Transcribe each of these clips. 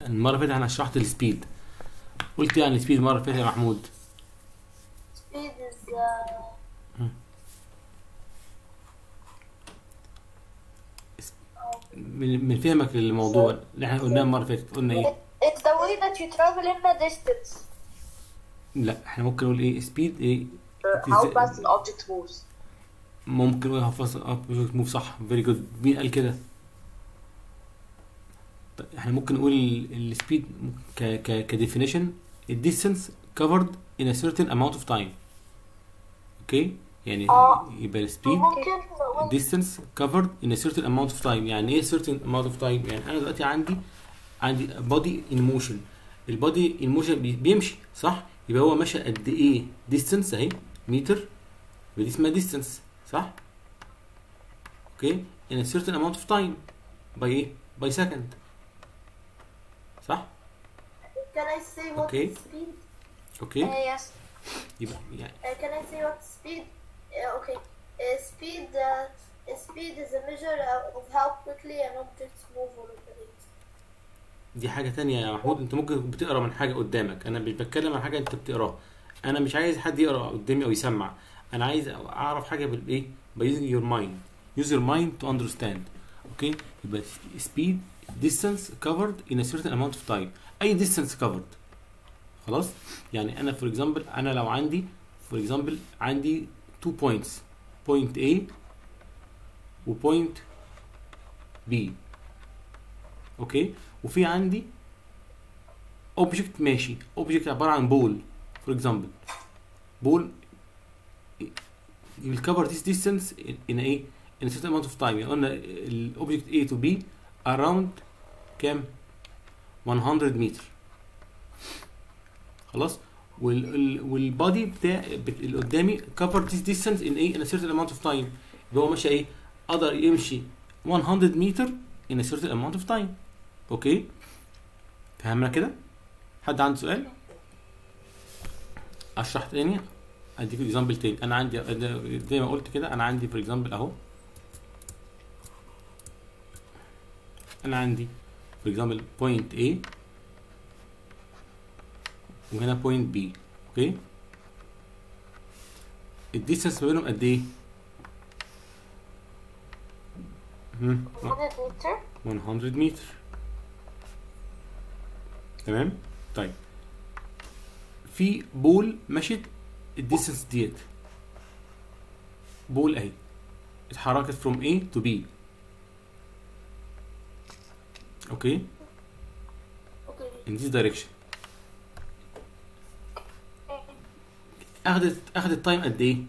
المره اللي فاتت انا شرحت السبيد قلت يعني السبيد المره اللي فاتت يا محمود Speed is uh, من من فهمك للموضوع اللي احنا قلناه المره اللي فاتت قلنا ايه it, it's the way that you travel in a distance. لا احنا ممكن نقول ايه سبيد ايه Uh, how fast an object moves. ممكن نقول هفصل اب موف صح فيري جود مين قال كده طيب احنا ممكن نقول السبيد ك ك كديفينيشن الديستانس covered in a certain amount of time اوكي يعني آه. يبقى السبيد ممكن نقول distance covered in a certain amount of time يعني ايه certain amount of time يعني انا دلوقتي عندي عندي body in motion البادي in motion بي- بيمشي صح يبقى هو ماشي قد ايه distance اهي متر يبقى دي اسمها distance صح اوكي in a certain amount of time by ايه by second صح can I say what Okay. is speed? اوكي Uh, yes. يبقى يعني Uh, can I say what speed? Uh, okay. Uh, speed. Uh, speed is a measure uh, of how quickly an object moves or operates. دي حاجة تانية يا محمود انت ممكن بتقرا من حاجة قدامك انا مش بتكلم عن حاجة انت بتقراها انا مش عايز حد يقرا قدامي او يسمع انا عايز اعرف حاجة بالايه by using your mind use your mind to understand اوكي يبقى speed distance covered in a certain amount of time اي distance covered خلاص يعني انا for example انا لو عندي for example عندي two points point A و point B اوكي وفي عندي اوبجكت ماشي اوبجكت عباره عن بول فور اكزامبل بول will cover this distance in, in a in a certain amount of time يعني قلنا الاوبجكت A to B around كام 100 متر خلاص وال والبادي بتاع بت- اللي قدامي cover this distance in a in a certain amount of time يبقى هو ماشي ايه قدر يمشي 100 متر in a certain amount of time اوكي فهمنا كده حد عنده سؤال اشرح تاني اديك اكزامبل تاني انا عندي أنا زي ما قلت كده انا عندي فور اكزامبل اهو انا عندي فور اكزامبل بوينت A وهنا بوينت B اوكي الديستانس ما بينهم قد ايه؟ هم، 100 meter. 100 متر تمام طيب في بول مشت الديستنس ديت بول اهي اتحركت from A to B اوكي Okay. in this direction اخدت اخدت تايم قد ايه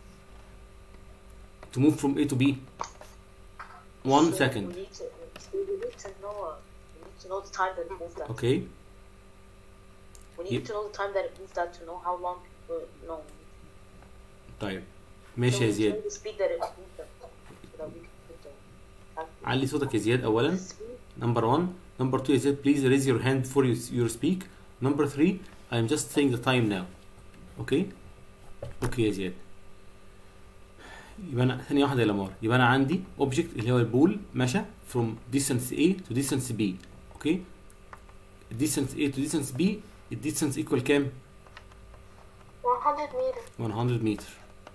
to move from A to B 1 So second We need to, we need to know. Uh, we need to know the time that it moved at. اوكي We need Yep. to know the time that it moved at to know how long. Uh, no. طيب So ماشي we يا need to زياد know the speed that it moved at, so that we can put the. calculate علي صوتك يا زياد اولا the speed. Number one. Number two is it please raise your hand before you, you speak. Number three, I'm just saying the time now. Okay? Okay يا زياد. يبقى انا ثانية واحدة يا لمار يبقى انا عندي object اللي هو البول مشى from distance A to distance B. Okay? distance A to distance B الديستانس equal كام؟ 100 meter. 100 متر.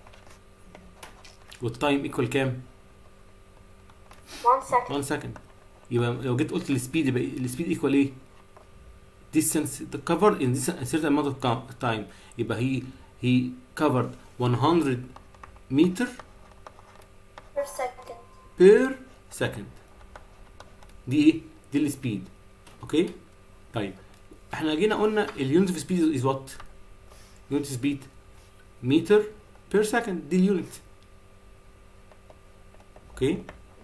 والتايم equal كام؟ 1 second. 1 second يبقى لو جيت قلت السبيد يبقى السبيد ايكوال ايه؟ distance covered in this a certain amount of co- time يبقى هي he covered 100 meter Per second. per second دي ايه؟ دي السبيد اوكي؟ طيب احنا جينا قلنا اليونت اوف سبيد از وات؟ يونت سبيد متر per second دي اليونت اوكي؟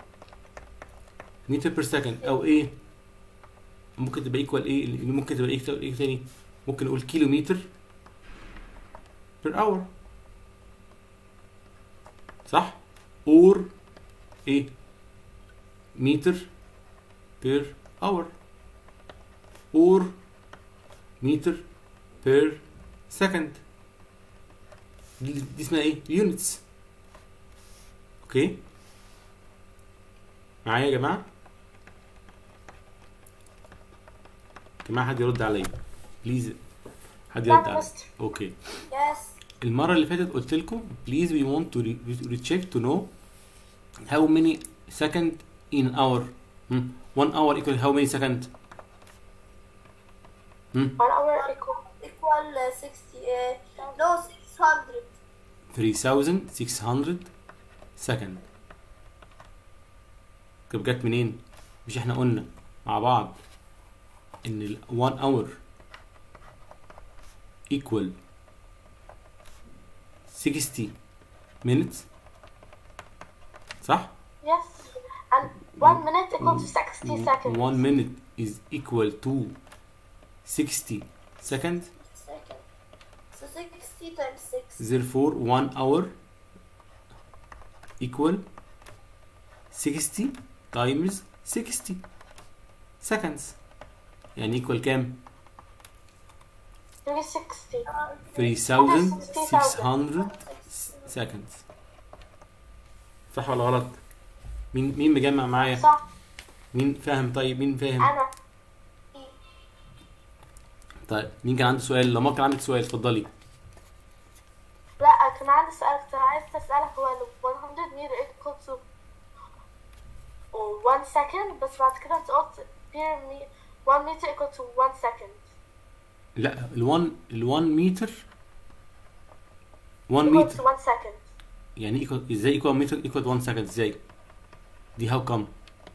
متر per second او ايه؟ ممكن تبقى ايكوال ايه؟ اللي ممكن تبقى ايه ايه تاني؟ ممكن نقول كيلو متر per hour صح؟ اور ايه؟ متر per hour اور متر per second دي, دي اسمها ايه؟ units اوكي معايا يا جماعه جماعه حد يرد عليا بليز حد يرد لا عليا مستر اوكي Yes. المره اللي فاتت قلت لكم please we want to re- recheck to know how many second in hour hmm. one hour equal how many second hmm. one hour equal Equal uh, 60. Uh, no, 600. 3600 second طب جت منين مش احنا قلنا مع بعض ان ال 1 hour equal 60 minutes صح yes and one minute equal to 60 seconds 1 minute is equal to 60 seconds Second. So 60 times 6. therefore 1 hour equal 60 times 60 seconds يعني equal كام 360 3600 seconds صح ولا غلط مين مين مجمع معايا صح مين فاهم طيب مين فاهم انا طيب مين كان عنده سؤال لما كان عندك سؤال اتفضلي لا كان عندي سؤال كنت عايز اسالك هو ال 100 meter equal to 1 second بس بعد كده انت قلت per me 1 meter equal to 1 second لا ال1 ال1 متر 1 equal متر to 1 second يعني ايكوال ازاي ايكوال متر ايكوال 1 سكند ازاي دي هاو كم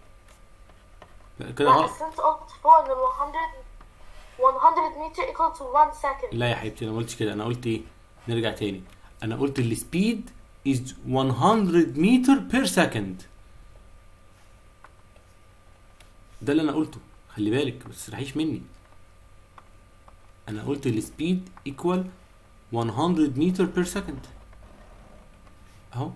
كده لا غلط بس انت قلت فوق ان ال 100 100 meter equal to 1 second لا يا حبيبتي انا ما قلتش كده انا قلت ايه نرجع تاني انا قلت السبيد is 100 متر بير سكند ده اللي انا قلته خلي بالك ما تسرحيش مني انا قلت السبيد equal 100 متر بير سكند اهو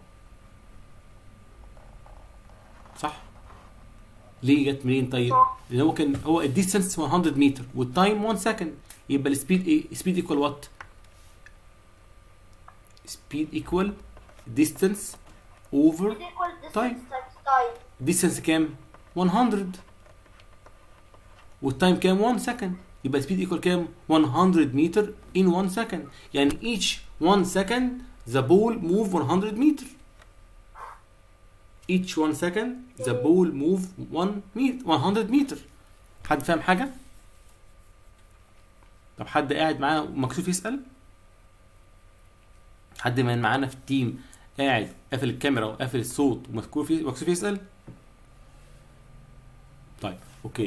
صح ليه جت منين طيب صح. لان هو كان هو الديستانس 100 متر والتايم 1 سكند يبقى السبيد ايه سبيد ايكوال وات سبيد ايكوال ديستانس اوفر Equal distance طيب. times time. ديستانس كام 100 والتايم كام 1 سكند يبقى سبيد ايكوال كام 100 متر in 1 سكند يعني each 1 سكند the ball move 100 متر each 1 second the ball move 1 meter 100 متر حد فاهم حاجة؟ طب حد قاعد معانا ومكسوف يسأل؟ حد من معانا في التيم قاعد قافل الكاميرا وقافل الصوت ومكسوف مكسوف يسأل؟ طيب اوكي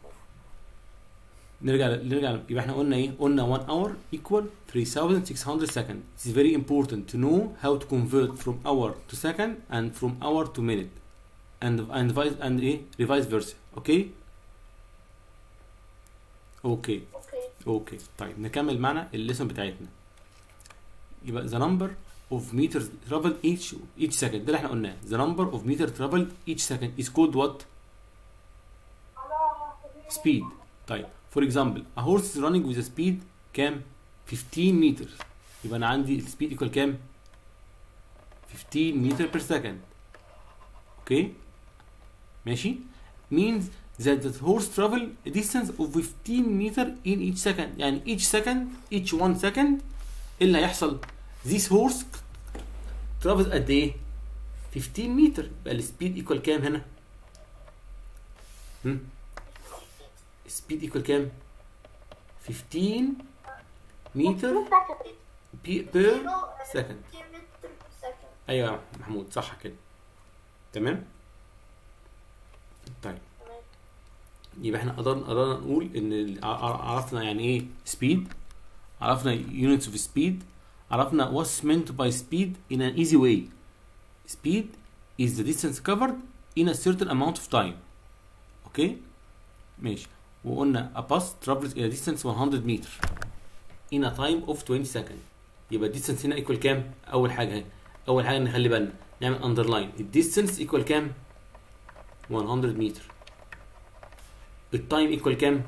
نرجع نرجع يبقى احنا قلنا ايه؟ قلنا 1 hour equal 3600 second. It's very important to know how to convert from hour to second and from hour to minute. And and vice and ايه؟ revice versa. اوكي؟ اوكي Okay. اوكي طيب نكمل معنا الليسون بتاعتنا. يبقى the number of meters traveled each each second ده اللي احنا قلناه. The number of meters traveled each second is called what? speed طيب for example a horse is running with a speed كام 15 meters يبقى انا عندي السبيد equal كام 15 meter per second اوكي ماشي means that the horse travel a distance of 15 meter in each second يعني each second each one second ايه اللي هيحصل this horse travels قد ايه 15 meter يبقى السبيد equal كام هنا هم؟ speed equal كام 15 متر second بي- per No, uh, second 10 meter per second. ايوه يا محمود صح كده تمام طيب تمام. يبقى احنا قدرنا قدرنا نقول ان ال- ع- ع- عرفنا يعني ايه speed عرفنا units of speed عرفنا what's meant by speed in an easy way speed is the distance covered in a certain amount of time اوكي ماشي وقلنا a bus travels in a distance 100 meter in a time of 20 seconds يبقى distance هنا equal كام اول حاجه اهي اول حاجه نخلي بالنا نعمل underline الديستنس equal كام 100 متر التايم ايكوال كام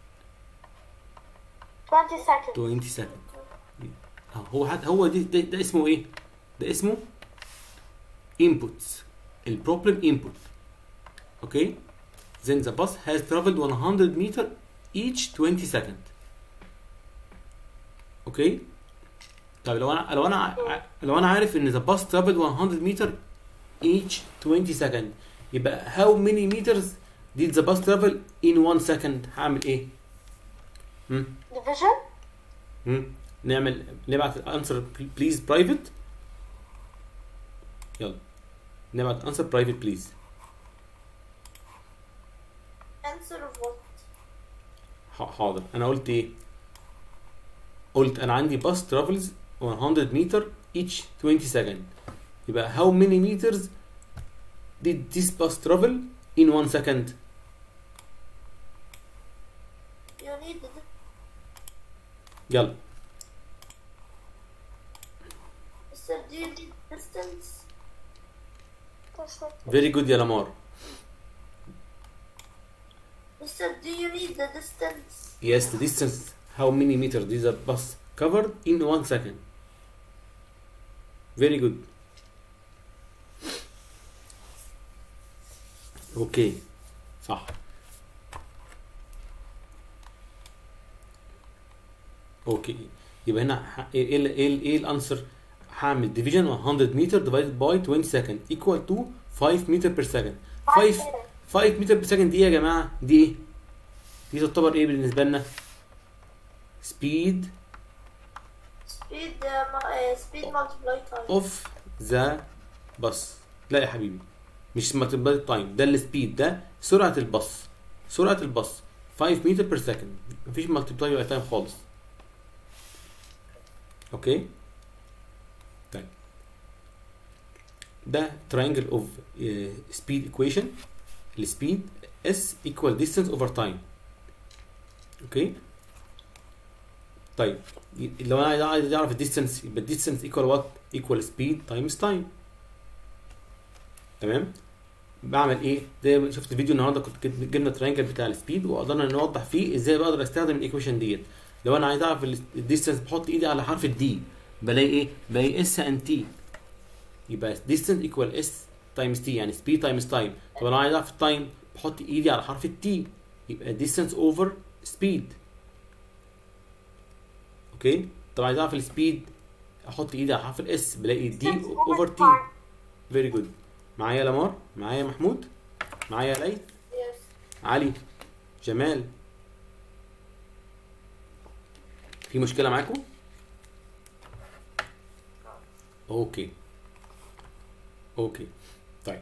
20 seconds 20 سكند هو حد هو دي ده, ده اسمه ايه ده اسمه inputs البروبلم input اوكي then the bus has traveled 100 meter each 20 second اوكي طيب لو انا لو انا ع- لو انا عارف ان the bus traveled 100 meter each 20 second يبقى how many meters did the bus travel in 1 second هعمل ايه؟ هم؟ division هم؟ نعمل نبعت الانسر بليز برايفت يلا نبعت انسر برايفت بليز answer of what حاضر انا قلت ايه قلت انا عندي باس ترافلز 100 متر each 20 second يبقى how many meters did this bus travel in 1 second you need the يلا Mister, do you need distance very good يا لامار Mister, do you need the distance yes the distance how many meters did the bus covered in 1 second very good اوكي صح اوكي يبقى هنا ح- ايه ال ايه ال ايه الانسر هعمل division 100 meter divided by 20 second equal to 5 meter per second 5 5 meter per second دي يا جماعه دي ايه دي تعتبر ايه بالنسبه لنا speed speed uh, mu- uh, speed multiply time of the bus لا يا حبيبي مش multiply time ده السبيد ده سرعه الباص سرعه الباص 5 متر بير سكند مفيش multiply تايم خالص اوكي طيب ده triangle of uh, speed equation السبيد s equal distance over time اوكي طيب ي- لو انا عايز- عايز اعرف الديستنس يبقى الديستنس ايكوال وات ايكوال سبيد تايمز تايم تمام بعمل ايه زي ما شفت فيديو النهارده كنت جب- جبنا الترينجل بتاع السبيد وقدرنا نوضح فيه ازاي بقدر استخدم الايكويشن ديت لو انا عايز اعرف الديستنس بحط ايدي على حرف الدي بلاقي ايه بلاقي اس ان تي يبقى distance equal اس تايمز تي يعني speed تايمز تايم طب انا عايز اعرف التايم بحط ايدي على حرف التي يبقى distance over speed اوكي طب عايز اعرف السبيد احط ايدي على حرف الاس بلاقي دي اوفر تي فيري جود معايا لامار معايا محمود معايا ليث yes علي جمال في مشكله معاكم اوكي اوكي طيب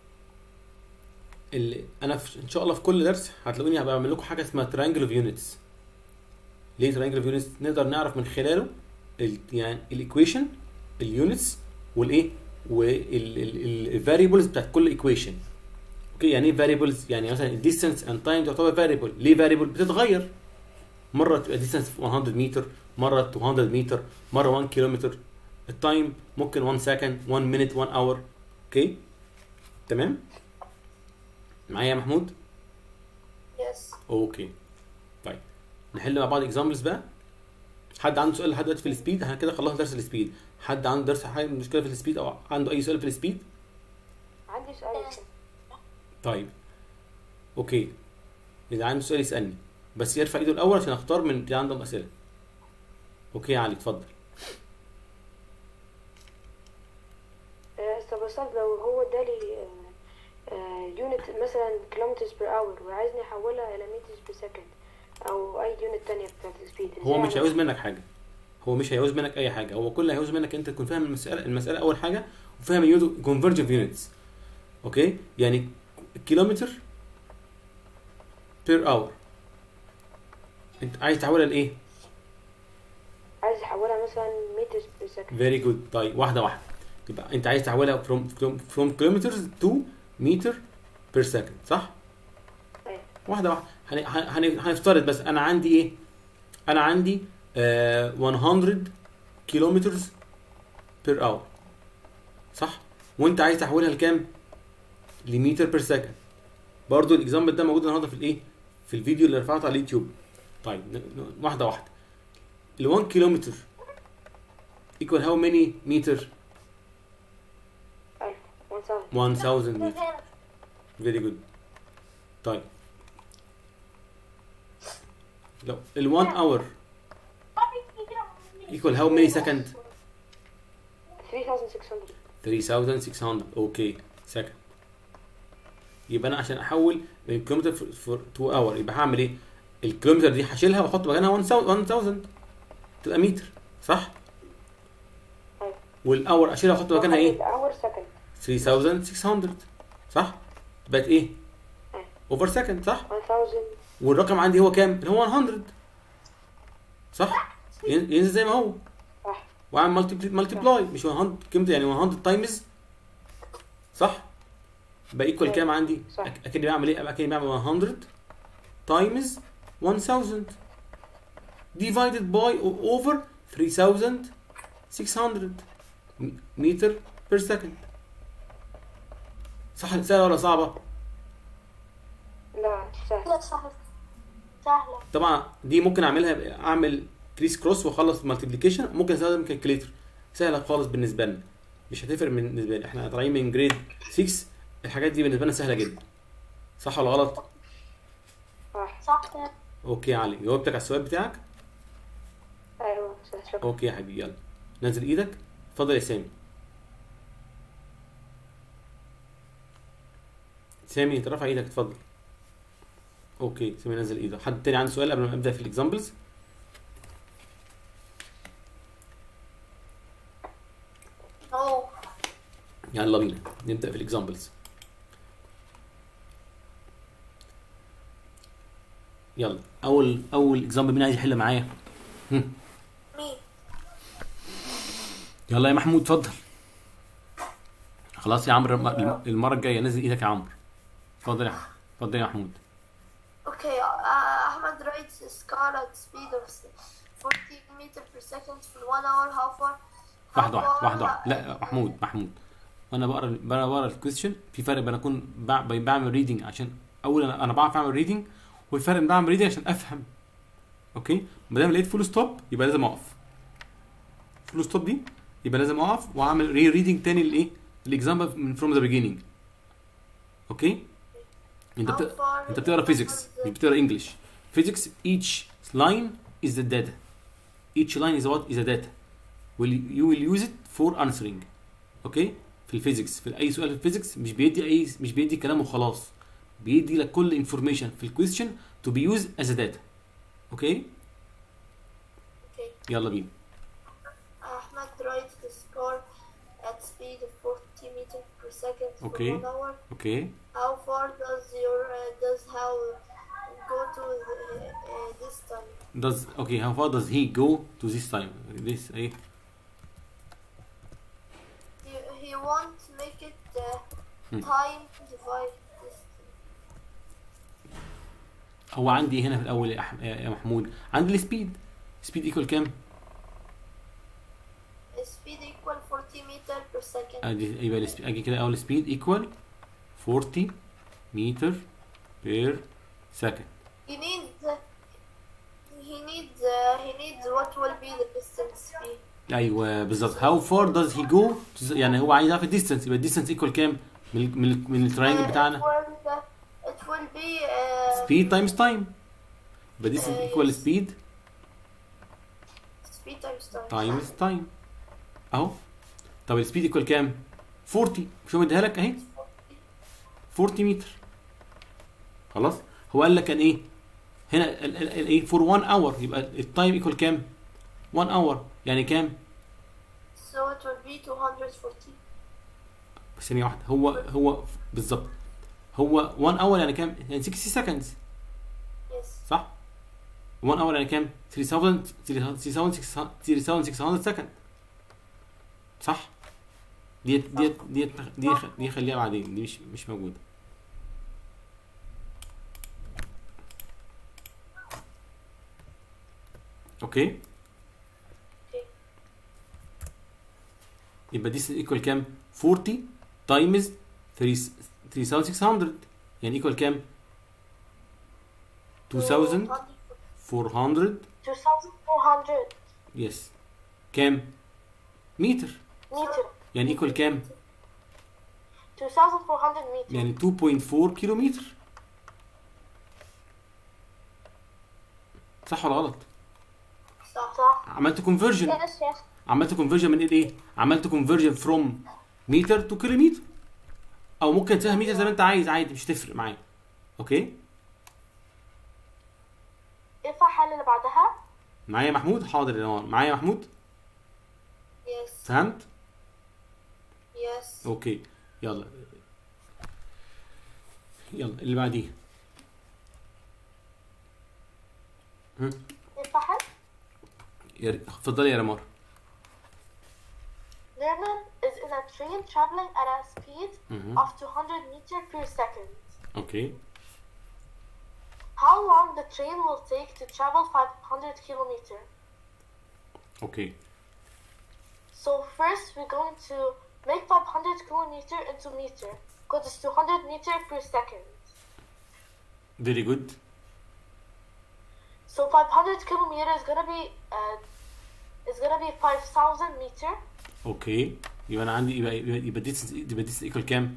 اللي انا في ان شاء الله في كل درس هتلاقوني هبقى اعمل لكم حاجه اسمها ترينجل اوف يونتس ليه ترينجل اوف يونتس نقدر نعرف من خلاله ال يعني الايكويشن اليونتس والايه والفاريبلز بتاعت كل ايكويشن اوكي يعني ايه فاريبلز يعني مثلا الديستانس اند تايم تعتبر فاريبل ليه فاريبل بتتغير مره تبقى ديستانس 100 متر مره 200 متر مره 1 كيلومتر التايم ممكن 1 سكند 1 مينيت 1 اور اوكي تمام معايا يا محمود yes اوكي طيب نحل مع بعض اكزامبلز بقى حد عنده سؤال لحد دلوقتي في السبيد احنا كده خلصنا درس السبيد حد عنده درس حاجه مشكله في السبيد او عنده اي سؤال في السبيد عندي سؤال طيب اوكي اللي عنده سؤال يسالني بس يرفع ايده الاول عشان اختار من اللي عندهم اسئله اوكي يا علي اتفضل طب استاذ لو هو ادالي يونت مثلا كيلومترز بير اور وعايزني احولها الى مترز بير سكند او اي يونت تانية بتاعت السبيد هو مش هيعوز منك حاجه هو مش هيعوز منك اي حاجه هو كل اللي هيعوز منك انت تكون فاهم المساله المساله اول حاجه وفاهم اليونت كونفرجن يونتس اوكي يعني كيلومتر بير اور انت عايز تحولها لايه عايز احولها مثلا مترز بير سكند فيري جود طيب واحده واحده يبقى انت عايز تحولها from from from kilometers to meter per second صح أيوة. واحده واحده هن- هن- هنفترض بس انا عندي ايه انا عندي آه 100 كيلومترز بير اور صح وانت عايز تحولها لكام لمتر بير سكند برضو الاكزامبل ده موجود النهارده في الايه في الفيديو اللي رفعته على اليوتيوب طيب ن- ن- واحده واحده ال 1 كيلومتر equal how many meter 1000 1000 meter very good طيب لو ال 1 اور equal how many second 3600 3600 اوكي سكند يبقى انا عشان احول من الكيلومتر فور تو اور يبقى هعمل ايه؟ الكيلومتر دي هشيلها واحط مكانها 1000 1000 تبقى متر صح؟ أيوة. والاور اشيلها واحط مكانها ايه؟ اور سكند 3600 صح؟ بقت ايه؟ أيوة. اوفر سكند صح؟ 1000 والرقم عندي هو كام؟ اللي هو 100 صح؟ ين- ينزل زي ما هو صح واعمل مالتي مالتيبلاي مش 100 كلمه يعني 100 تايمز صح؟ بقى ايكوال كام عندي؟ صح. أك- اكني بعمل ايه؟ اكني بعمل 100 تايمز 1000 divided by or over 3600 م- متر بير سكند صح سهله ولا صعبه؟ لا سهل لا سهلة سهلة طبعا دي ممكن اعملها اعمل كريس كروس واخلص مالتيبليكيشن ممكن استخدم كالكوليتر سهله خالص بالنسبه لنا مش هتفرق بالنسبه لي احنا طالعين من جريد 6 الحاجات دي بالنسبه لنا سهله جدا صح ولا غلط صح صح اوكي يا علي جاوبتك على السؤال بتاعك ايوه صح شكرا اوكي يا حبيبي يلا نزل ايدك اتفضل يا سامي سامي انت رافع ايدك اتفضل اوكي سامي نزل ايده حد تاني عنده سؤال قبل ما ابدا في الاكزامبلز No. يلا بينا نبدا في الاكزامبلز يلا اول اول اكزامبل مين عايز يحل معايا هم. Me. يلا يا محمود اتفضل خلاص يا عمرو الم- المره الجايه نزل ايدك يا عمرو اتفضل يا اتفضل يا محمود Okay, uh, Ahmed rides his car at speed of 40 meter per second for one hour. How far? how واحده واحده far- واحده واحده لا محمود محمود وانا بقرا انا بقرا الكويستشن في فرق بين اكون بع- بعمل ريدنج عشان اول انا أنا بعرف اعمل ريدنج والفرق بين بعمل ريدنج عشان افهم اوكي ما دام لقيت فول ستوب يبقى لازم اقف فول ستوب دي يبقى لازم اقف واعمل ري ريدنج تاني للايه الاكزامبل من فروم ذا بيجيننج اوكي انت how بت... far انت بتقرا فيزيكس مش بتقرا انجلش فيزيكس each line is the data each line is what is a data will you will use it for answering اوكي في الفيزيكس في اي سؤال في الفيزيكس مش بيدي اي مش بيدي كلام وخلاص بيدي لك كل انفورميشن في الكويستشن to be used as a data اوكي Okay. يلا بينا Ahmed rides his car at speed of 40 meter per second for Okay. one hour. اوكي How far does your uh, does how go to the, uh, this time? does okay how far does he go to this time this ايه He, he won't make it uh, Hmm. time divide distance. هو عندي هنا في الاول يا, أح... يا محمود عندي السبيد سبيد ايكوال كام Speed equal 40 meter per second. ادي يبقى السبيد اجي كده اول سبيد ايكوال 40 متر بير سكند He needs uh, he needs uh, he needs what will be the distance be. ايوه بالظبط هاو فار داز هي جو يعني هو عايز يعرف الديستنس يبقى الديستنس ايكوال كام من ال- من ال- من التراينجل Uh, بتاعنا It will, uh, it will be uh, سبيد تايمز تايم يبقى ديستنس آه، ايكوال سبيد speed times time. تايمز تايم اهو طب السبيد ايكوال كام 40 شو مديها لك اهي 40 متر خلاص هو قال لك كان ايه هنا ال- ال- ال- ايه فور 1 اور يبقى التايم ايكوال كام 1 اور يعني كام So it will be 240. بس ثانيه واحده هو هو بالظبط هو 1 اور يعني كام يعني 60 سكندز Yes. صح 1 اور يعني كام 3000 3600 3600 سكند صح ديت ديت ديت دي دي خليها بعدين دي مش مش موجوده اوكي يبقى دي ايكوال كام 40 تايمز 3600 يعني ايكوال كام 2400 2400 يس كام متر متر يعني ايكوال كام 2400 متر يعني 2.4 كيلو متر صح ولا غلط صح صح عملت كونفرجن يس يس عملت كونفرجن من ايه عملت كونفرجن فروم متر تو كيلومتر او ممكن تسميها متر زي ما انت عايز عادي مش تفرق معايا اوكي ينفع الحل اللي بعدها معايا محمود حاضر يا نوار معايا محمود يس فهمت يس اوكي يلا يلا اللي بعديه هم؟ ينفع حل يا ر- اتفضلي يا رمار Learman is in a train traveling at a speed مهم. of 200 meters per second. اوكي How long the train will take to travel 500 kilometers? اوكي So first we're going to make 500 kilometer into meter because it's 200 meter per second. فيري جود So 500 kilometer is gonna be uh, is gonna be 5,000 meter. اوكي يبقى انا عندي يبقى يبقى يبقى ديستنس يبقى ديستنس ايكوال كام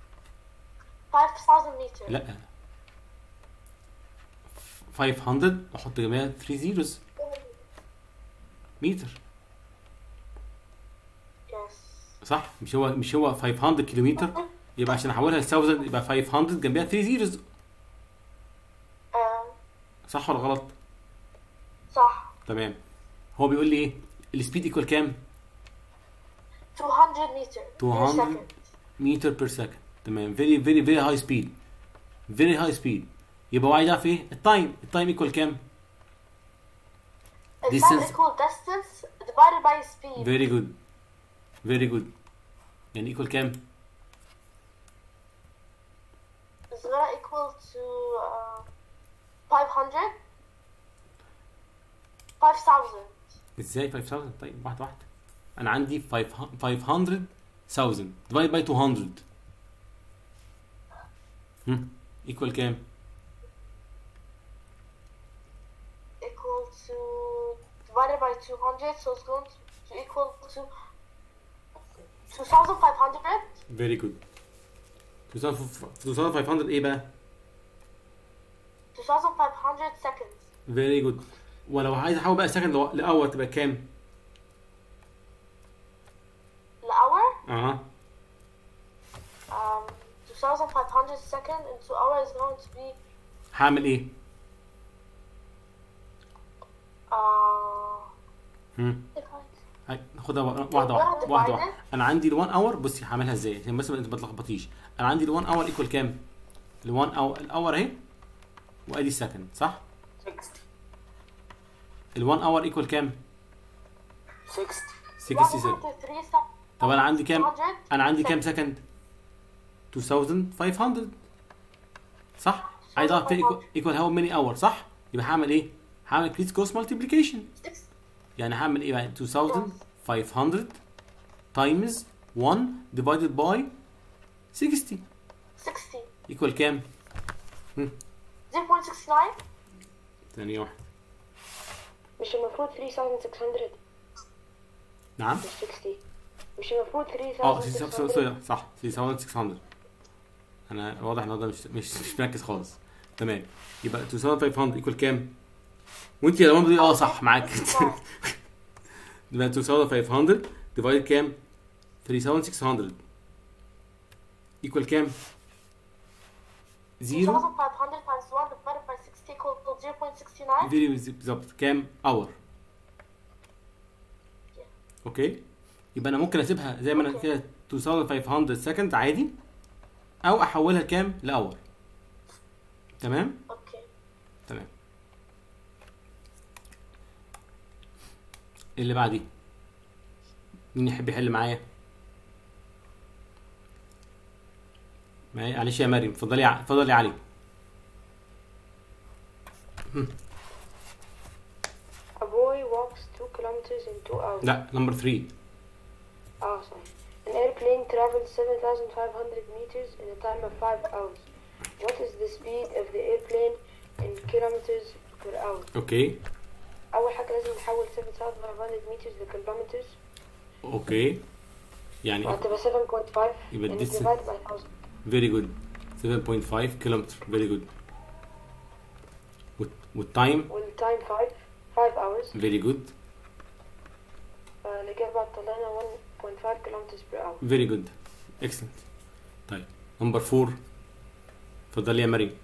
5,000 meter. لا 500 احط جنبها 3 زيروز متر Yes. صح مش هو مش هو 500 كيلومتر يبقى عشان احولها ل 1000 يبقى 500 جنبها 3 زيروز Um, صح ولا غلط صح. تمام هو بيقول لي ايه السبيد ايكوال كام 200 meter per 200 second. متر بير سكند تمام فيري فيري فيري هاي سبيد فيري هاي سبيد يبقى هو عايز يعرف ايه التايم التايم ايكوال كام It's Distance. time equal distance divided by speed. فيري جود فيري جود يعني ايكوال كام It's gonna equal to uh, 500. 5,000. ازاي 5000 طيب واحده واحده انا عندي 500000 ديفايد باي 200 هم ايكوال كام equal to divided by 200 so it's going to equal to 2500 فيري جود 2500 ايه بقى 2500 seconds فيري جود ولو عايز احول بقى سكند لاور تبقى كام الhour اه um, 2500 second into hour is going to be هعمل ايه uh, هم هاي ناخدها واحده واحده واحده واحده انا عندي ال 1 اور بصي هعملها ازاي عشان بس ما انت ما تلخبطيش انا عندي ال 1 اور ايكوال كام ال 1 اور الاور اهي وادي السكند صح 60 ال 1 اور ايكوال كام 60 60 سكند 103 seconds طب انا عندي كام 100 انا عندي كام سكند 2500 صح عايز اعرف ايكوال هاو ماني اور صح يبقى هعمل ايه هعمل كريس كروس مالتيبليكيشن يعني هعمل ايه بقى 2500 تايمز 1 divided by 60 60 ايكوال كام 0.69 ثانية واحدة مش المفروض 3600 نعم مش 60 مش المفروض اه 3600 سوري صح 3600 انا واضح ان ده مش مش مش مركز خالص تمام يبقى 2500 ايكوال كام وانت يا لما بتقولي اه صح معاك يبقى 2500 ديفايد كام 3600 ايكوال كام 0 2500 times 1 divided by 60 equal to 0.69 فيري بالظبط كام اور اوكي يبقى انا ممكن اسيبها زي ما انا أوكي. كده 2500 سكند عادي او احولها كام لاور تمام اوكي تمام اللي بعديه مين يحب يحل معايا معايا معلش يا مريم اتفضلي يا ع- اتفضلي يا علي A boy walks 2 kilometers in 2 hours. لا نمبر 3 Oh, sorry. An airplane travels 7,500 meters in a time of 5 hours. What is the speed of the airplane in kilometers per hour? اوكي أول حاجة لازم نحول 7,500 meters لكيلومترز اوكي يعني وهتبقى 7.5 يبقى and distance- divided by 1000. فيري جود 7.5 كيلومتر فيري جود والتايم وال التايم 5 5 hours فيري جود فالإجابة طلعنا 1.5 kilometers per hour فيري جود اكسلنت طيب نمبر 4 اتفضلي يا مريم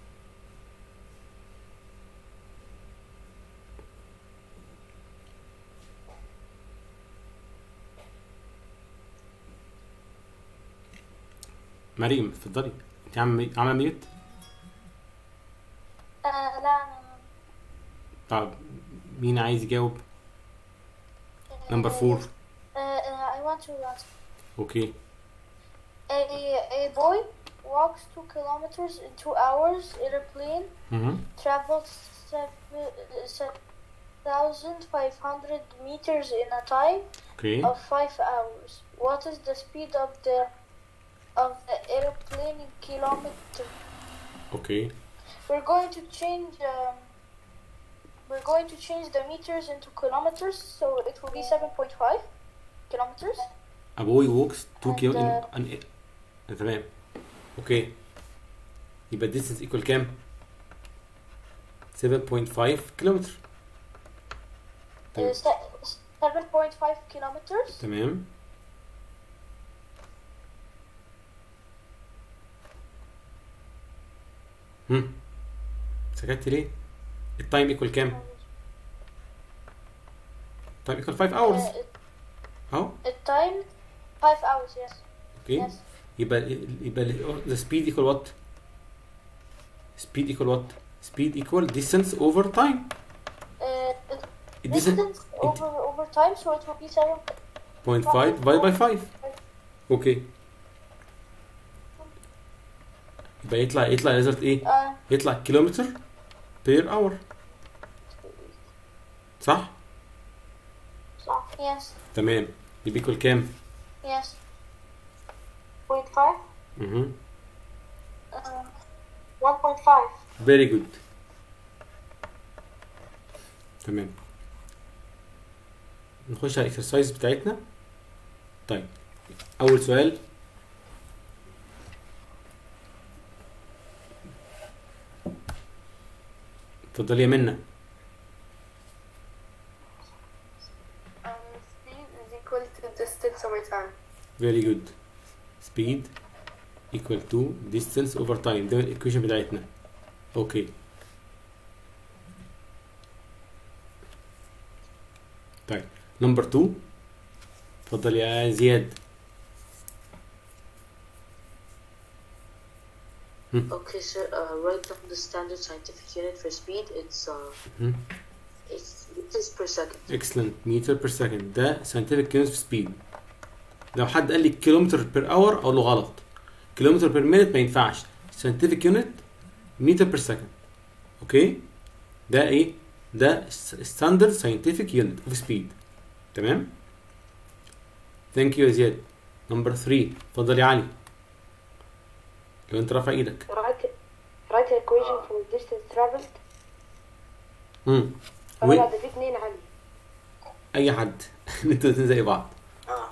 مريم اتفضلي انت عامله عامله ميوت آه لا أنا طب مين عايز يجاوب نمبر 4 Uh, uh, I want to ask. اوكي A, a boy walks two kilometers in two hours in a plane, اها travels seven- 7,500 meters in a time اوكي of five hours. What is the speed of the of the airplane in kilometer? اوكي We're going to change. Um, we're going to change the meters into kilometers, so it will be 7.5 kilometers. A boy walks 2 And, كيلو uh, ان ان تمام اوكي يبقى distance equal كام 7.5 كيلومتر Uh, تمام se- 7.5 kilometers. تمام هم سكت ليه التايم ايكوال كام التايم ايكوال 5 Uh, hours it- اهو the time 5 hours. Yes. اوكي Yes. يبقى يبقى the speed equal what speed equal what speed equal distance over time Uh, the distance distance over over time, so it will be 7. 0.5 divided by 5 اوكي يبقى يطلع يطلع ريزلت ايه Uh, يطلع كيلومتر بير اور صح yes. تمام يبقى equal كام Yes. Point five. اها Uh, One point five. فيري جود تمام نخش على الاكسرسايز بتاعتنا طيب اول سؤال اتفضلي يا منى Um, speed is equal to distance over time. very good speed equal to distance over time ده الايكويشن بتاعتنا اوكي طيب نمبر 2 اتفضل يا زياد Okay, sir. Uh, write down the standard scientific unit for speed. It's uh, Mhm. it's meters per second. excellent meter per second ده scientific unit في speed لو حد قال لي كيلومتر بير اور اقول له غلط كيلومتر بير مينت ما ينفعش scientific unit متر بير سكند اوكي ده ايه ده ستاندرد ساينتفك يونت اوف سبيد تمام ثانك يو يا زياد نمبر 3 اتفضل يا علي لو انت رافع ايدك write write an equation for distance traveled امم فأنا و- ده في اتنين علي اي حد انتوا الاتنين زي بعض اه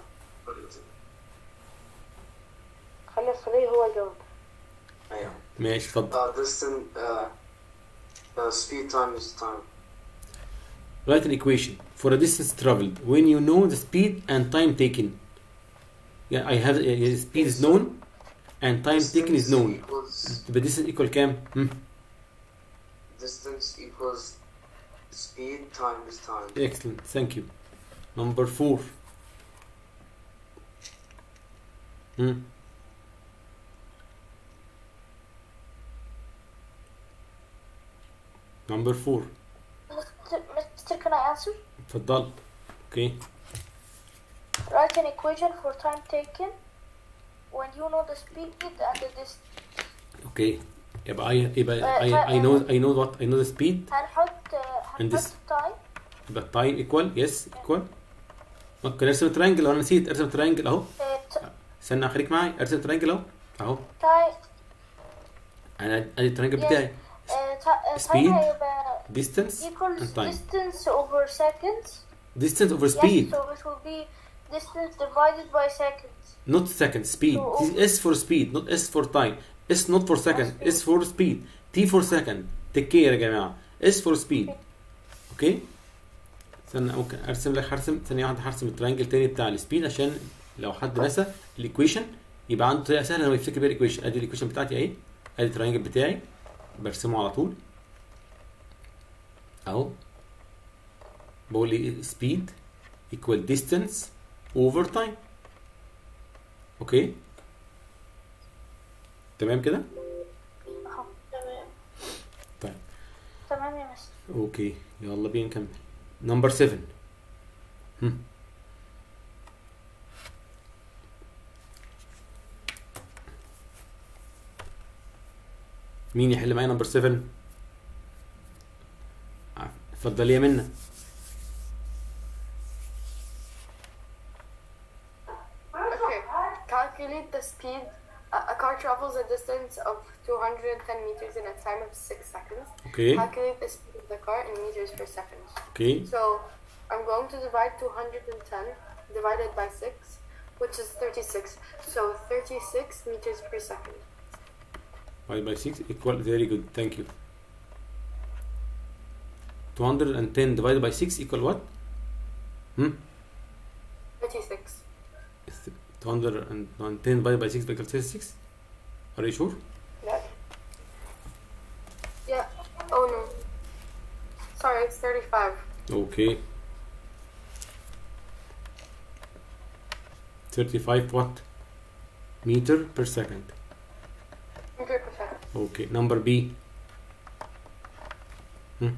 خلي الصبي هو يجاوب ايوه ماشي اتفضل uh, distance uh, uh, speed times time write an equation for a distance traveled when you know the speed and time taken yeah I have uh, speed is known and time taken is Distance known equals يبقى distance equal كام؟ هم. distance equals speed times time Excellent, thank you. Number four. Hmm. Number four. Mr. Mister, can I answer? اتفضل. Okay. Write an equation for time taken when you know the speed and the distance. Okay. يبقى I يبقى Uh, I, I know I know what I know the speed هنحط And هنحط this- time يبقى time equal yes equal ممكن ارسم ترينجل لو انا نسيت ارسم ترينجل اهو uh, t- استنى خليك معايا ارسم ترينجل اهو اهو time انا ادي الترينجل Yes. بتاعي uh, ti- uh, time Speed. هيبقى distance equals and time distance over seconds. distance over Yes, speed so it will be distance divided by seconds. not second speed So- This is S for speed not S for time S not for second speed. S for speed T for second take care يا جماعة S for speed اوكي استنى ممكن ارسم لك هرسم ثانيه واحده هرسم الترينجل تاني بتاع السبيد عشان لو حد نسى الايكويشن يبقى عنده طريقه سهله انه يفتكر بيها الايكويشن ادي الايكويشن بتاعتي اهي ادي الترينجل بتاعي برسمه على طول اهو بقول ايه سبيد equal distance over time اوكي تمام كده تمام طيب تمام يا مستر اوكي يلا بينا نكمل نمبر 7 هم. مين يحل معايا نمبر 7 اتفضلي يا منى Okay. Calculate the speed. A, a car travels a distance of 210 meters in a time of 6 seconds. اوكي Calculate the speed of the car in meters per second. اوكي So I'm going to divide 210 divided by 6, which is 36. So 36 meters per second. divided by 6 equal very good thank you 210 divided by 6 equal what hmm 36. 210 divided by 6 equal 36 are you sure لا Yeah. Oh no. Sorry, it's 35. Okay. 35 what? Meter per second. Meter per second. Okay. Number B. Hmm.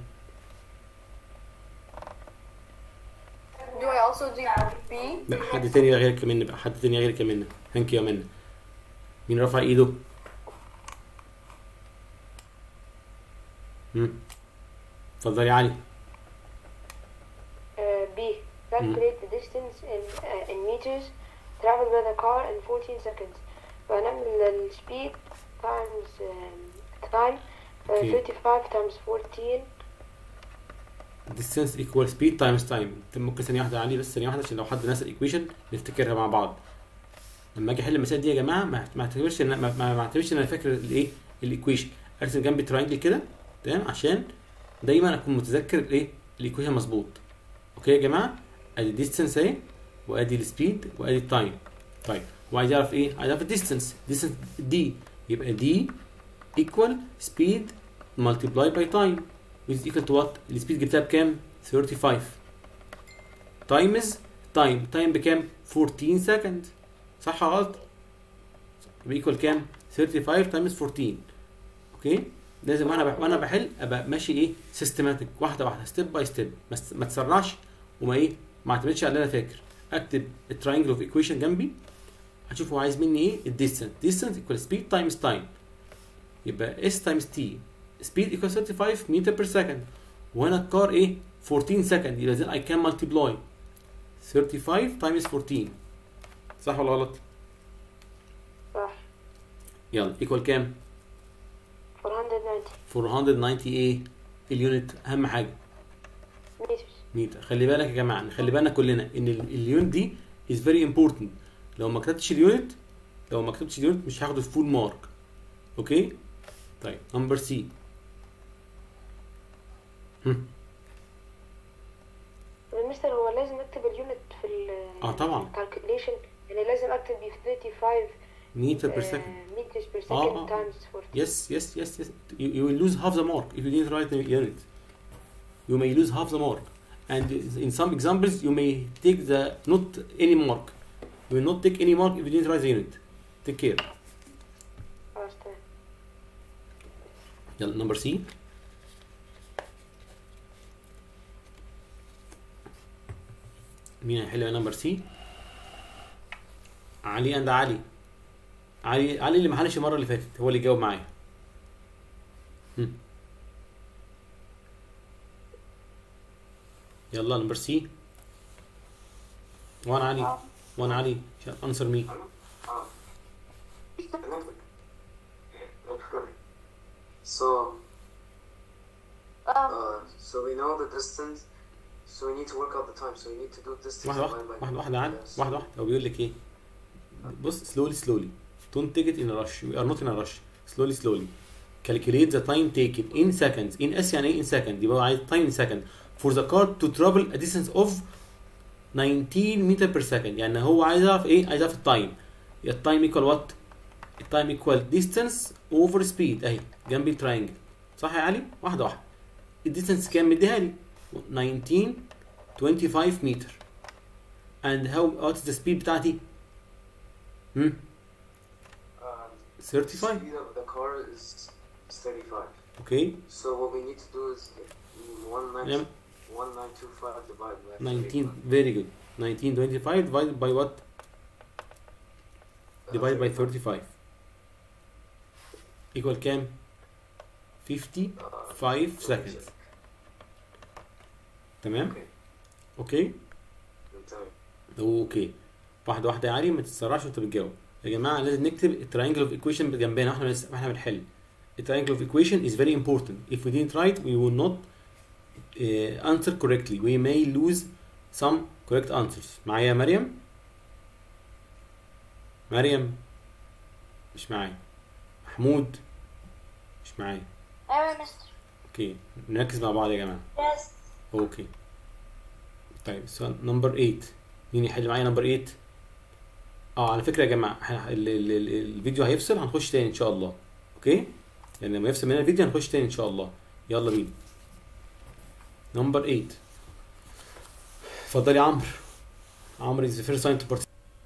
Do I also do B? لا حد تاني غيرك مني بقى حد تاني غيرك مني ثانك يو يا منى مين رفع ايده؟ Hmm. اتفضلي يا علي Uh, B. Calculate the distance in uh, in meters traveled by the car in 14 seconds. فهنعمل ال speed times um, time uh, Okay. 35 times 14 distance equal speed times time انت ممكن ثانيه واحده يا علي بس ثانيه واحده عشان لو حد نسى الايكويشن نفتكرها مع بعض لما اجي احل المسائل دي يا جماعه ما ما اعتبرش ان ما ما ما اعتبرش ان انا فاكر الايه الايكويشن ارسم جنبي تراينجل كده تمام عشان دايما اكون متذكر الايه الايكويشن مظبوط اوكي يا جماعه ادي الديستنس اهي وادي السبيد وادي التايم طيب وعايز اعرف ايه عايز اعرف الديستنس ديستنس دي يبقى دي ايكوال سبيد ملتبلاي باي تايم which is equal to what السبيد جبتها بكام 35 تايمز تايم تايم بكام 14 سكند صح ولا غلط يبقى ايكوال كام 35 تايمز 14 اوكي لازم وانا بح... وانا بحل ابقى ماشي ايه سيستماتيك واحده واحده ستيب باي ستيب ما تسرعش وما ايه ما اعتمدش على اللي انا فاكر اكتب التراينجل اوف ايكويشن جنبي هشوف هو عايز مني ايه الديستنس ديستنس ايكوال سبيد تايمز تايم يبقى اس تايمز تي speed equals 35 meter per second وهنا الكار ايه 14 second يبقى then I can multiply 35 times 14 صح ولا غلط؟ صح يلا equal كام؟ 490 490 ايه؟ اليونت اهم حاجه meters متر خلي بالك يا جماعه خلي بالنا كلنا ان ال- اليونت دي is very important لو ما كتبتش اليونت لو ما كتبتش اليونت مش هاخد الفول مارك اوكي طيب نمبر سي مستر هو لازم اكتب اليونت في ال اه طبعا calculation يعني لازم اكتب ب 35 متر per uh, second meters per second آه، آه. times 40 Yes, yes, yes, yes. You, you will lose half the mark if you didn't write the unit. You may lose half the mark. And in some examples, you may take the not any mark. You will not take any mark if you didn't write the unit. Take care. خلاص تمام يلا number C. مين هيحل نمبر سي؟ علي اند علي. علي علي اللي ما حلش المره اللي فاتت هو اللي جاوب معايا. هم. يلا نمبر سي. وان علي وان علي انسر مي So, Um, uh, so we know the distance. So we need to work out the time. So we need to do distance واحده divided by واحده واحده واحده علي Yes. واحده واحده هو بيقول لك ايه؟ بص slowly slowly don't take it in a rush we are not in a rush slowly slowly calculate the time taken in seconds in s يعني ايه in second يبقى هو عايز time in second for the car to travel a distance of 19 meter per second يعني هو عايز يعرف ايه عايز يعرف التايم التايم ايكوال وات التايم ايكوال distance over speed اهي جنبي التراينجل صح يا علي واحده واحده الديستنس كام مديها لي 19 25 متر and how what is the speed بتاعتي هم Um, 35 Speed of the car is 35. okay So what we need to do is one nine Yeah. one nine two five divided by 19 very good 1925 divided by what divided by 35 equal كام 55 seconds تمام Okay. اوكي تمام. اوكي واحده واحده يا علي ما تتسرعش وانت بتجاوب يا جماعه لازم نكتب التراينجل اوف ايكويشن جنبنا واحنا بنس- واحنا بنحل التراينجل اوف ايكويشن is very important if we didn't write we will not uh, answer correctly we may lose some correct answers معايا يا مريم مريم مش معايا محمود مش معايا ايوه يا مستر اوكي نركز مع بعض يا جماعه يس اوكي طيب سؤال نمبر 8 مين يحل معايا نمبر 8 اه على فكره يا جماعه ه- ال- ال- ال- الفيديو هيفصل هنخش تاني ان شاء الله اوكي يعني لما يفصل مننا الفيديو هنخش تاني ان شاء الله يلا بينا نمبر 8 اتفضل يا عمرو عمرو is the first time to participate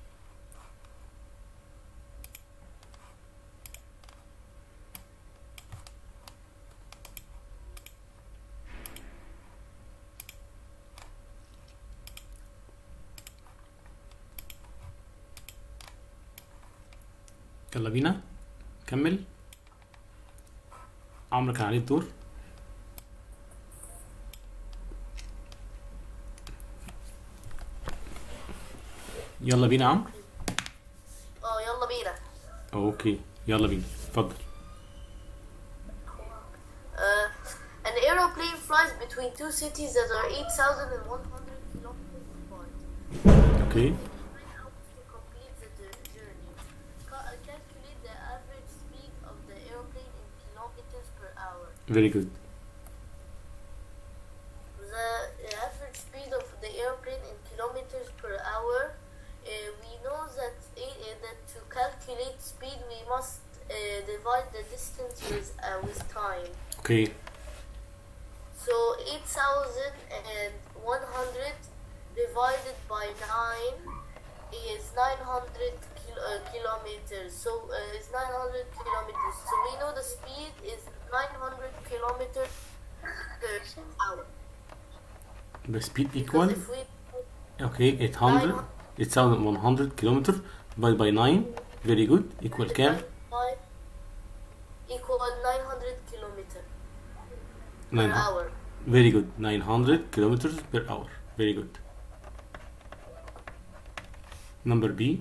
يلا بينا كمل عمرو كان عليه الدور يلا بينا يا عمرو اه يلا بينا اوكي يلا بينا اتفضل Uh, an aeroplane flies between two cities that are 8,100 kilometers apart. اوكي Nine hours to complete the jour- journey. Ca- uh, calculate the average speed of the airplane in kilometers per hour. very good The uh, average speed of the airplane in kilometers per hour. Uh, we know that a- uh, that to calculate speed we must uh, divide the distance with uh, with time. اوكي So 8,100 divided by 9 is 900 kil- uh, kilometers. So uh, it's 900 kilometers. So we know the speed is 900 kilometers per hour. the speed Because equal if we okay 800 8100 kilometer divided by 9 very good equal كام divide equal 900 kilometer per 900 hour. very good 900 kilometers per hour very good number B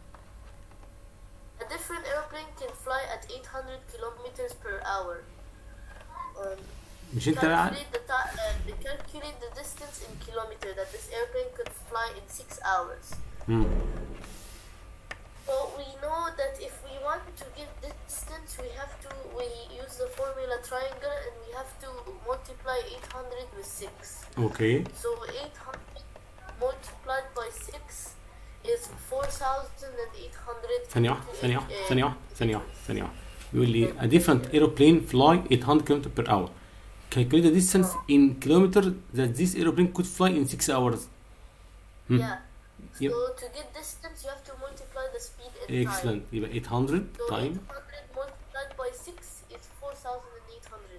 A different airplane can fly at 800 kilometers per hour. Um, مش انت بقى calculate the, ti- uh, calculate the distance in kilometer that this airplane could fly in six hours. مم. So we know that if we want to give distance, we have to we use the formula triangle and we have to multiply 800 with six. okay So 800 multiplied by six is 4,800. ثانية واحدة ثانية واحدة uh, ثانية واحدة ثانية واحدة ثانية واحدة بيقول لي a different aeroplane fly 800 km per hour calculate the distance in kilometers that this aeroplane could fly in 6 hours Hmm. Yeah. Yep. So to get distance, you have to multiply the speed in time. excellent يبقى 800 So time 800 multiplied by 6 is 4,800.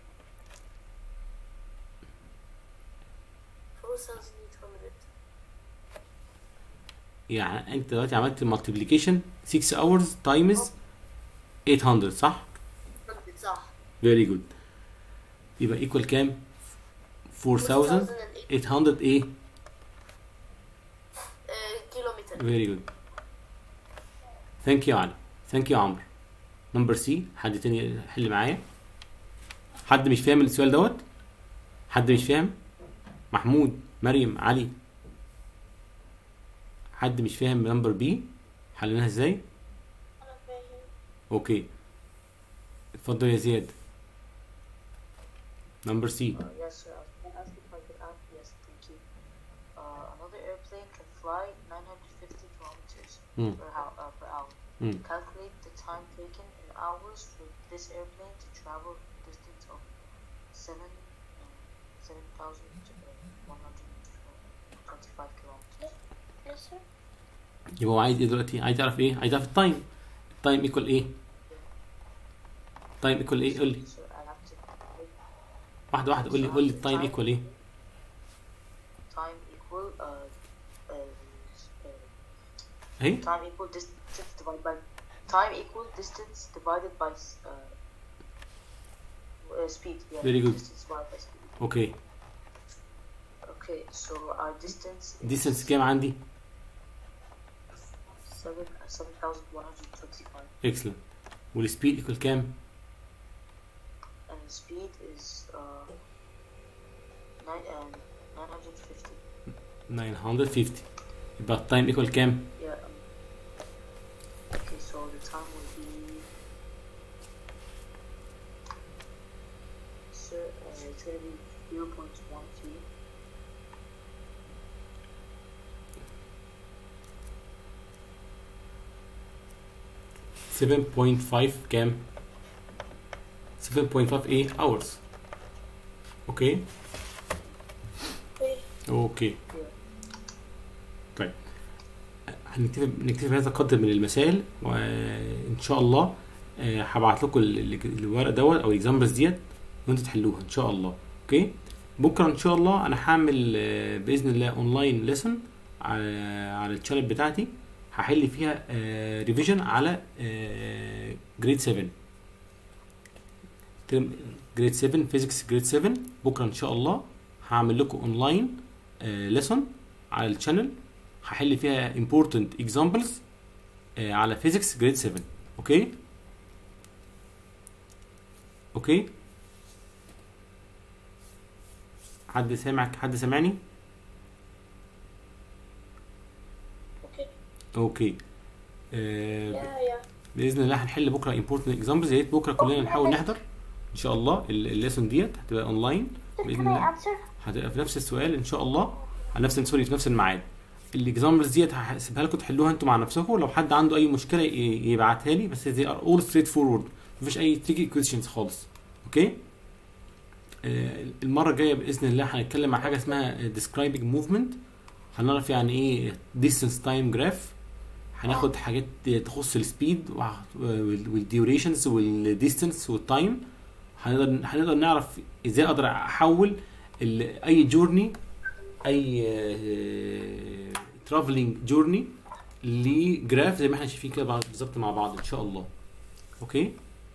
4,800. يعني انت دلوقتي عملت multiplication 6 hours times 800 صح؟ صح. very good يبقى equal كام؟ 4800 ايه؟ كيلومتر. very good thank you علي thank you عمرو نمبر سي حد تاني يحل معايا حد مش فاهم السؤال دوت حد مش فاهم محمود مريم علي حد مش فاهم نمبر بي حلناها ازاي اوكي اتفضل يا زياد نمبر سي Uh, yes, sir. I was going to ask if I could Hmm. per, hou- uh, per hour. Hmm. Calculate the time taken in hours for this airplane to travel a distance of seven uh, seven thousand one hundred twenty-five kilometers. Yes, sir. يبقى هو عايز ايه دلوقتي عايز يعرف ايه عايز يعرف التايم التايم ايكوال ايه تايم ايكوال ايه قول لي So I have to واحده واحده قول لي قول لي التايم ايكوال ايه time equal uh, uh, uh, اهي time equal distance divided by time equal distance divided by s- uh, uh, speed. Yeah, Very good. Distance divided by speed. اوكي Okay, so our distance is ديستنس كام عندي seven seven thousand one hundred twenty-five, اكسلنت والسبيد ايكوال كام and speed is uh nine um, nine hundred fifty. 950 يبقى التايم ايكوال كام Yeah. Um, okay, so the time will be. So uh, it's gonna be zero point one three. سبعة بوينت فايف كام 7.5 ايه hours اوكي Okay. اوكي طيب هنكتفي نكتفي بهذا القدر من المسائل وان شاء الله آه، هبعت لكم ال- ال- الورق دوت او الاكزامبلز ديت وانتوا تحلوها ان شاء الله اوكي بكره ان شاء الله انا هعمل آه، باذن الله اونلاين ليسن على على الشانل بتاعتي هحل فيها ريفيجن على جريد 7 ترم جريد 7 فيزيكس جريد 7 بكره ان شاء الله هعمل لكم اونلاين ليسون على الشانل هحل فيها important examples آه، على physics grade 7 اوكي اوكي حد سامعك حد سامعني Okay. اوكي آه، Yeah, yeah. باذن الله هنحل بكره important examples يا ريت بكره كلنا نحاول نحضر ان شاء الله الليسون ديت هتبقى اونلاين باذن Can I الله answer? هتبقى في نفس السؤال ان شاء الله على نفس سوري في نفس الميعاد الاكزامبلز ديت هسيبها لكم تحلوها انتوا مع نفسكم لو حد عنده اي مشكله ي- يبعتها لي بس they are all straight forward مفيش اي tricky questions خالص اوكي آه، المره الجايه باذن الله هنتكلم عن حاجه اسمها describing movement هنعرف يعني ايه distance time graph هناخد حاجات تخص السبيد والديوريشنز والديستنس والتايم هنقدر هنقدر نعرف ازاي اقدر احول ال- اي جورني اي ترافلينج جورني لجراف زي ما احنا شايفين كده بعض- بالظبط مع بعض ان شاء الله اوكي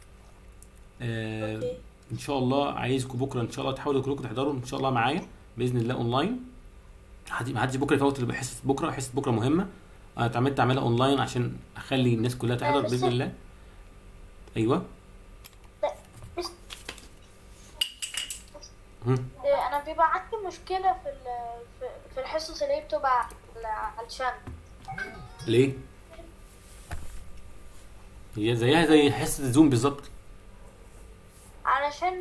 آه Okay. ان شاء الله عايزكم بكره ان شاء الله تحاولوا كلكم تحضروا ان شاء الله معايا باذن الله اونلاين حد ما حدش بكره يفوت اللي حصه بكره حصه بكره مهمه انا اتعمدت اعملها اونلاين عشان اخلي الناس كلها تحضر آه، باذن بس- الله ايوه بس- هم. إيه، انا بيبقى عندي مشكله في ال- في- في الحصص اللي هي بتبقى على- على الشانل ليه هي زيها زي حصه الزوم بالظبط علشان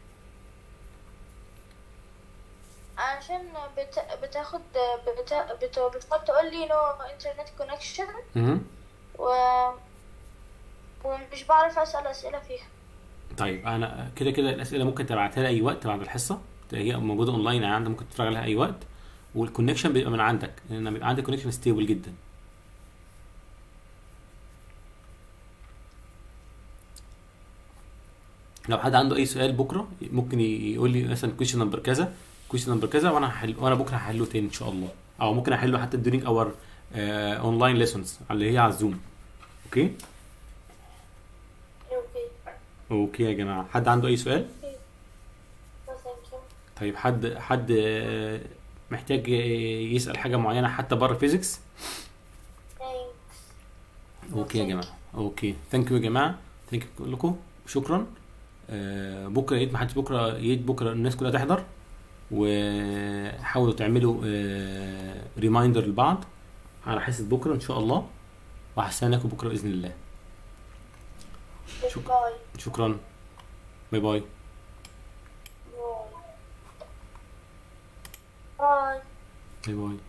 علشان بت... بتاخد بت... بت... بتقعد تقول لي نو انترنت كونكشن مهم. و ومش بعرف اسال اسئله فيها طيب انا كده كده الاسئله ممكن تبعتها لي اي وقت بعد الحصه هي موجوده اونلاين يعني عندك ممكن تتفرج عليها اي وقت والكونكشن بيبقى من عندك لان بيبقى عندك كونكشن ستيبل جدا لو حد عنده اي سؤال بكره ممكن ي- يقول لي مثلا كويشن نمبر كذا كويشن نمبر كذا وانا هحل وانا بكره هحله تاني ان شاء الله او ممكن احله حتى during اور اونلاين ليسونز اللي هي على الزوم اوكي اوكي اوكي يا جماعه حد عنده اي سؤال ثانك طيب حد حد آه، محتاج آه، يسأل حاجة معينة حتى بره فيزيكس يو اوكي يا جماعة اوكي ثانك يو يا جماعة ثانك يو لكم شكرا آه، بكرة يا ريت ما حدش بكرة يا ريت بكرة الناس كلها تحضر وحاولوا تعملوا ريمايندر لبعض على حصة بكرة ان شاء الله وهستناكم بكرة بإذن الله ثانك باي شكرا باي باي باي باي باي